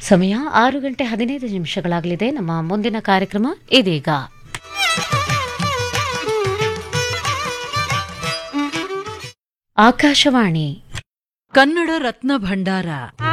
ಸಮಯ ಆರು ಗಂಟೆ ಹದಿನೈದು ನಿಮಿಷಗಳಾಗಲಿದೆ ನಮ್ಮ ಮುಂದಿನ ಕಾರ್ಯಕ್ರಮ ಇದೀಗ ಆಕಾಶವಾಣಿ ಕನ್ನಡ ರತ್ನ ಭಂಡಾರ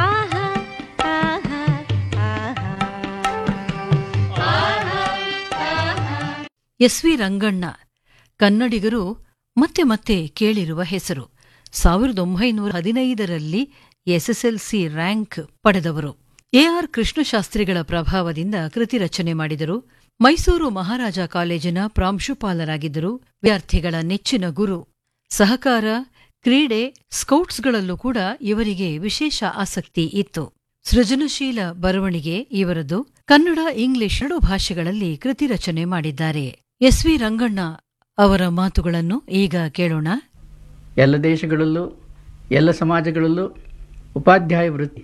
ಎಸ್ ವಿ ರಂಗಣ್ಣ ಕನ್ನಡಿಗರು ಮತ್ತೆ ಮತ್ತೆ ಕೇಳಿರುವ ಹೆಸರು ಸಾವಿರದ ಒಂಬೈನೂರ ಹದಿನೈದರಲ್ಲಿ ಎಸ್ಎಸ್ಎಲ್ಸಿ ರ್ಯಾಂಕ್ ಪಡೆದವರು ಎಆರ್ ಕೃಷ್ಣಶಾಸ್ತ್ರಿಗಳ ಪ್ರಭಾವದಿಂದ ಕೃತಿ ರಚನೆ ಮಾಡಿದರು ಮೈಸೂರು ಮಹಾರಾಜ ಕಾಲೇಜಿನ ಪ್ರಾಂಶುಪಾಲರಾಗಿದ್ದರು ವಿದ್ಯಾರ್ಥಿಗಳ ನೆಚ್ಚಿನ ಗುರು ಸಹಕಾರ ಕ್ರೀಡೆ ಸ್ಕೌಟ್ಸ್ಗಳಲ್ಲೂ ಕೂಡ ಇವರಿಗೆ ವಿಶೇಷ ಆಸಕ್ತಿ ಇತ್ತು ಸೃಜನಶೀಲ ಬರವಣಿಗೆ ಇವರದು ಕನ್ನಡ ಇಂಗ್ಲಿಷ್ ಎರಡು ಭಾಷೆಗಳಲ್ಲಿ ಕೃತಿ ರಚನೆ ಮಾಡಿದ್ದಾರೆ ಎಸ್ ವಿ ರಂಗಣ್ಣ ಅವರ ಮಾತುಗಳನ್ನು ಈಗ ಕೇಳೋಣ ಎಲ್ಲ ದೇಶಗಳಲ್ಲೂ ಎಲ್ಲ ಸಮಾಜಗಳಲ್ಲೂ ಉಪಾಧ್ಯಾಯ ವೃತ್ತಿ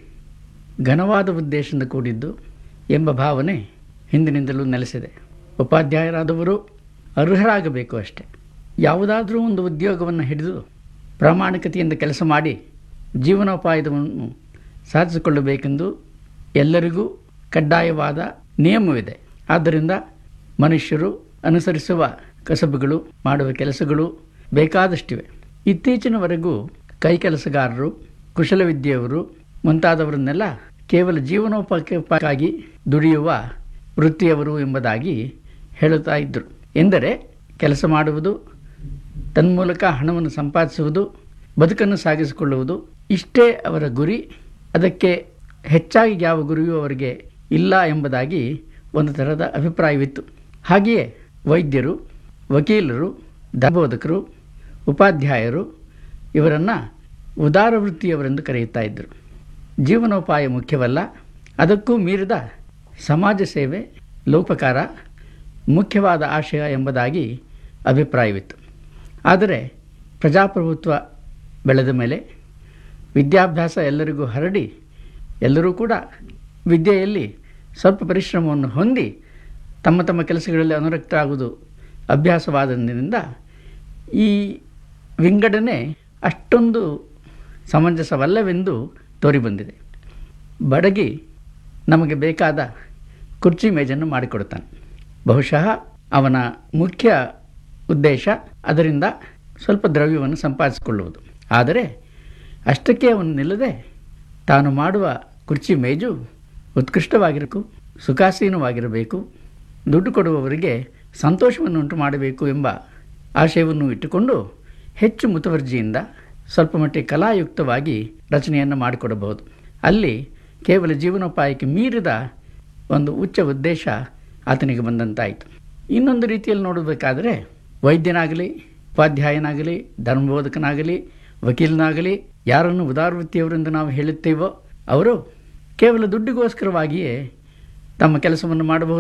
ಘನವಾದ ಉದ್ದೇಶದಿಂದ ಕೂಡಿದ್ದು ಎಂಬ ಭಾವನೆ ಹಿಂದಿನಿಂದಲೂ ನೆಲೆಸಿದೆ ಉಪಾಧ್ಯಾಯರಾದವರು ಅರ್ಹರಾಗಬೇಕು ಅಷ್ಟೆ ಯಾವುದಾದರೂ ಒಂದು ಉದ್ಯೋಗವನ್ನು ಹಿಡಿದು ಪ್ರಾಮಾಣಿಕತೆಯಿಂದ ಕೆಲಸ ಮಾಡಿ ಜೀವನೋಪಾಯವನ್ನು ಸಾಧಿಸಿಕೊಳ್ಳಬೇಕೆಂದು ಎಲ್ಲರಿಗೂ ಕಡ್ಡಾಯವಾದ ನಿಯಮವಿದೆ ಆದ್ದರಿಂದ ಮನುಷ್ಯರು ಅನುಸರಿಸುವ ಕಸಬುಗಳು ಮಾಡುವ ಕೆಲಸಗಳು ಬೇಕಾದಷ್ಟಿವೆ ಇತ್ತೀಚಿನವರೆಗೂ ಕೈಕೆಲಸಗಾರರು ಕುಶಲವಿದ್ಯೆಯವರು ಮುಂತಾದವರನ್ನೆಲ್ಲ ಕೇವಲ ಜೀವನೋಪಾಯಕ್ಕಾಗಿ ದುಡಿಯುವ ವೃತ್ತಿಯವರು ಎಂಬುದಾಗಿ ಹೇಳುತ್ತಾ ಇದ್ದರು ಎಂದರೆ ಕೆಲಸ ಮಾಡುವುದು ತನ್ಮೂಲಕ ಹಣವನ್ನು ಸಂಪಾದಿಸುವುದು ಬದುಕನ್ನು ಸಾಗಿಸಿಕೊಳ್ಳುವುದು ಇಷ್ಟೇ ಅವರ ಗುರಿ ಅದಕ್ಕೆ ಹೆಚ್ಚಾಗಿ ಯಾವ ಗುರಿಯೂ ಅವರಿಗೆ ಇಲ್ಲ ಎಂಬುದಾಗಿ ಒಂದು ಥರದ ಅಭಿಪ್ರಾಯವಿತ್ತು ಹಾಗೆಯೇ ವೈದ್ಯರು ವಕೀಲರು ದಾಬೋಧಕರು ಉಪಾಧ್ಯಾಯರು ಇವರನ್ನು ಉದಾರ ವೃತ್ತಿಯವರೆಂದು ಕರೆಯುತ್ತಾ ಇದ್ದರು ಜೀವನೋಪಾಯ ಮುಖ್ಯವಲ್ಲ ಅದಕ್ಕೂ ಮೀರಿದ ಸಮಾಜ ಸೇವೆ ಲೋಪಕಾರ ಮುಖ್ಯವಾದ ಆಶಯ ಎಂಬುದಾಗಿ ಅಭಿಪ್ರಾಯವಿತ್ತು ಆದರೆ ಪ್ರಜಾಪ್ರಭುತ್ವ ಬೆಳೆದ ಮೇಲೆ ವಿದ್ಯಾಭ್ಯಾಸ ಎಲ್ಲರಿಗೂ ಹರಡಿ ಎಲ್ಲರೂ ಕೂಡ ವಿದ್ಯೆಯಲ್ಲಿ ಸ್ವಲ್ಪ ಪರಿಶ್ರಮವನ್ನು ಹೊಂದಿ ತಮ್ಮ ತಮ್ಮ ಕೆಲಸಗಳಲ್ಲಿ ಅನುರಕ್ತರಾಗುವುದು ಅಭ್ಯಾಸವಾದ್ದರಿಂದ ಈ ವಿಂಗಡಣೆ ಅಷ್ಟೊಂದು ಸಮಂಜಸವಲ್ಲವೆಂದು ತೋರಿಬಂದಿದೆ ಬಡಗಿ ನಮಗೆ ಬೇಕಾದ ಕುರ್ಚಿ ಮೇಜನ್ನು ಮಾಡಿಕೊಡುತ್ತಾನೆ ಬಹುಶಃ ಅವನ ಮುಖ್ಯ ಉದ್ದೇಶ ಅದರಿಂದ ಸ್ವಲ್ಪ ದ್ರವ್ಯವನ್ನು ಸಂಪಾದಿಸಿಕೊಳ್ಳುವುದು ಆದರೆ ಅಷ್ಟಕ್ಕೆ ಅವನು ನಿಲ್ಲದೆ ತಾನು ಮಾಡುವ ಕುರ್ಚಿ ಮೇಜು ಉತ್ಕೃಷ್ಟವಾಗಿರಬೇಕು ಸುಖಾಸೀನವಾಗಿರಬೇಕು ದುಡ್ಡು ಕೊಡುವವರಿಗೆ ಸಂತೋಷವನ್ನು ಉಂಟು ಮಾಡಬೇಕು ಎಂಬ ಆಶಯವನ್ನು ಇಟ್ಟುಕೊಂಡು ಹೆಚ್ಚು ಮುತುವರ್ಜಿಯಿಂದ ಸ್ವಲ್ಪ ಮಟ್ಟಿಗೆ ಕಲಾಯುಕ್ತವಾಗಿ ರಚನೆಯನ್ನು ಮಾಡಿಕೊಡಬಹುದು ಅಲ್ಲಿ ಕೇವಲ ಜೀವನೋಪಾಯಕ್ಕೆ ಮೀರಿದ ಒಂದು ಉಚ್ಚ ಉದ್ದೇಶ ಆತನಿಗೆ ಬಂದಂತಾಯಿತು ಇನ್ನೊಂದು ರೀತಿಯಲ್ಲಿ ನೋಡಬೇಕಾದರೆ ವೈದ್ಯನಾಗಲಿ ಉಪಾಧ್ಯಾಯನಾಗಲಿ ಧರ್ಮಬೋಧಕನಾಗಲಿ ವಕೀಲನಾಗಲಿ ಯಾರನ್ನು ಉದಾರವೃತ್ತಿಯವರೆಂದು ನಾವು ಹೇಳುತ್ತೇವೋ ಅವರು ಕೇವಲ ದುಡ್ಡಿಗೋಸ್ಕರವಾಗಿಯೇ ತಮ್ಮ ಕೆಲಸವನ್ನು ಮಾಡಬಹುದು